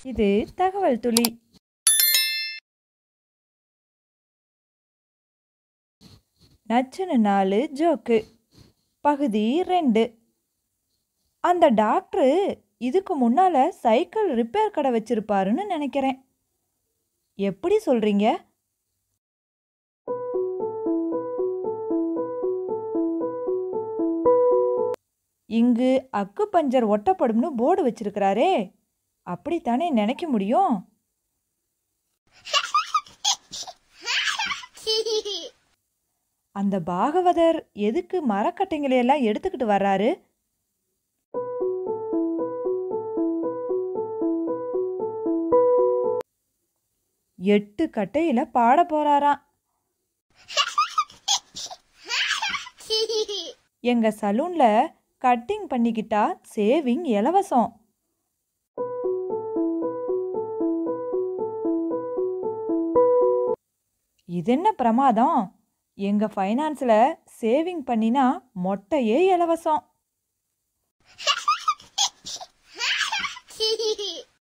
இது தகவல் துளி நச்சுன்னு நாலு ஜோக்கு பகுதி ரெண்டு அந்த டாக்டரு இதுக்கு முன்னால சைக்கிள் ரிப்பேர் கடை வச்சிருப்பாருன்னு நினைக்கிறேன் எப்படி சொல்றீங்க இங்கு அக்கு பஞ்சர் ஒட்டப்படும்னு போர்டு வச்சிருக்கிறாரே அப்படித்தானே நினைக்க முடியும் அந்த பாகவதர் எதுக்கு மரக்கட்டைங்களை எல்லாம் எடுத்துக்கிட்டு வர்றாரு எட்டு கட்டையில பாட போறாராம் எங்க சலூன்ல கட்டிங் பண்ணிக்கிட்டா சேவிங் இலவசம் இது என்ன பிரமாதம் எங்க ஃபைனான்ஸ்ல சேவிங் பண்ணினா மொட்டையே இலவசம்